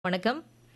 வணக்கம்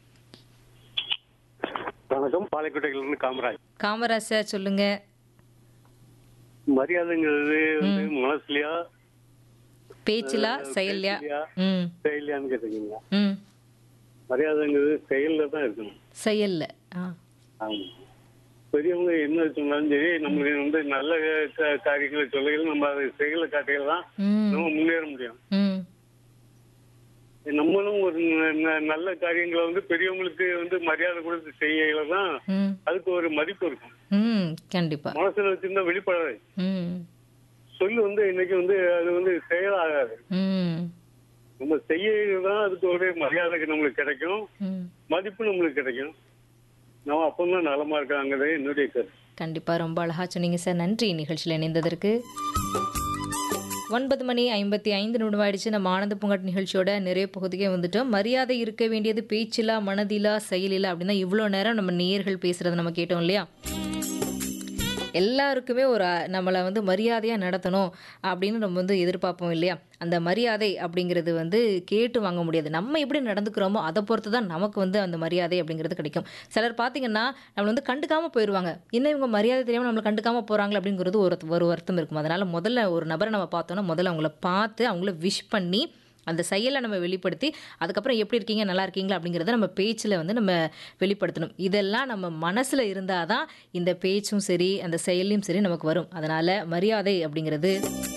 வணக்கம் பாலைக்கோட்டையிலிருந்து காமராஜ் காமராஜ் சார் சொல்லுங்க மரியாதைங்கிறது வந்து மனசுலயா பேச்சிலா செயல்லையா பேச்சிலயா? ம் செயலியான்னு கேட்டுக்கீங்க ம் மரியாதைங்கிறது செயல்ல தான் இருக்கணும் செயல்ல ஆ ஆமா பெரியவங்க என்ன சொன்னாலும் சரி நம்மளுக்கு வந்து நல்ல க- காரியங்களை சொல்லையில் நம்ம அதை செயலை காட்டிகள் தான் ம் நம்ம முன்னேற முடியும் ம் நம்மளும் ஒரு ந- ந- நல்ல காரியங்களை வந்து பெரியவங்களுக்கு வந்து மரியாதை கொடுத்து செய்யல தான் ம் அதுக்கு ஒரு மதிப்பு இருக்கும் ம் கண்டிப்பா மனசுல வச்சிருந்தா வெளிப்படாது ம் சொல்லு வந்து இன்னைக்கு வந்து அது வந்து செயலாகாது ம் நம்ம செய்யதான் அதுக்கு ஒரு மரியாதைக்கு நம்மளுக்கு கிடைக்கும் ம் மதிப்பு நம்மளுக்கு கிடைக்கும் நம்ம அப்பதான் நலமா இருக்காங்கிறது என்னுடைய கருத்து கண்டிப்பா ரொம்ப அழகா சொன்னீங்க சார் நன்றி நிகழ்ச்சியில் இணைந்ததற்கு ஒன்பது மணி ஐம்பத்தி ஐந்து நிமிடம் ஆயிடுச்சு நம்ம ஆனந்த பூங்காட் நிகழ்ச்சியோட நிறைய பகுதிக்கே வந்துட்டோம் மரியாதை இருக்க வேண்டியது பேச்சிலா மனதிலா செயலிலா அப்படின்னா இவ்வளோ நேரம் நம்ம நேயர்கள் பேசுறதை நம்ம கேட்டோம் இல்லையா எல்லாருக்குமே ஒரு அ- நம்மளை வந்து மரியாதையாக நடத்தணும் அப்படின்னு நம்ம வந்து எதிர்பார்ப்போம் இல்லையா அந்த மரியாதை அப்படிங்கிறது வந்து கேட்டு வாங்க முடியாது நம்ம எப்படி நடந்துக்கிறோமோ அதை பொறுத்து தான் நமக்கு வந்து அந்த மரியாதை அப்படிங்கிறது கிடைக்கும் சிலர் பார்த்தீங்கன்னா நம்மளை வந்து கண்டுக்காமல் போயிடுவாங்க இன்னும் இவங்க மரியாதை தெரியாமல் நம்மளை கண்டுக்காமல் போகிறாங்களே அப்படிங்கிறது ஒரு ஒரு வருத்தம் இருக்கும் அதனால் முதல்ல ஒரு நபரை நம்ம பார்த்தோன்னா முதல்ல அவங்கள பார்த்து அவங்கள விஷ் பண்ணி அந்த செயலை நம்ம வெளிப்படுத்தி அதுக்கப்புறம் எப்படி இருக்கீங்க நல்லா இருக்கீங்களா அப்படிங்கிறத நம்ம பேச்சில் வந்து நம்ம வெளிப்படுத்தணும் இதெல்லாம் நம்ம மனசில் இருந்தால் தான் இந்த பேச்சும் சரி அந்த செயலையும் சரி நமக்கு வரும் அதனால் மரியாதை அப்படிங்கிறது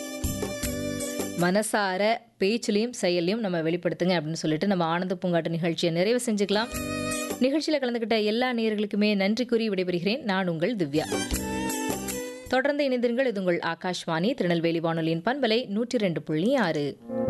மனசார பேச்சிலையும் செயலையும் நம்ம வெளிப்படுத்துங்க அப்படின்னு சொல்லிட்டு நம்ம ஆனந்த பூங்காட்டு நிகழ்ச்சியை நிறைவு செஞ்சுக்கலாம் நிகழ்ச்சியில் கலந்துக்கிட்ட எல்லா நேயர்களுக்குமே நன்றி கூறி விடைபெறுகிறேன் நான் உங்கள் திவ்யா தொடர்ந்து இணைந்திருங்கள் இது உங்கள் ஆகாஷ்வாணி திருநெல்வேலி வானொலியின் பண்பலை நூற்றி ரெண்டு புள்ளி ஆறு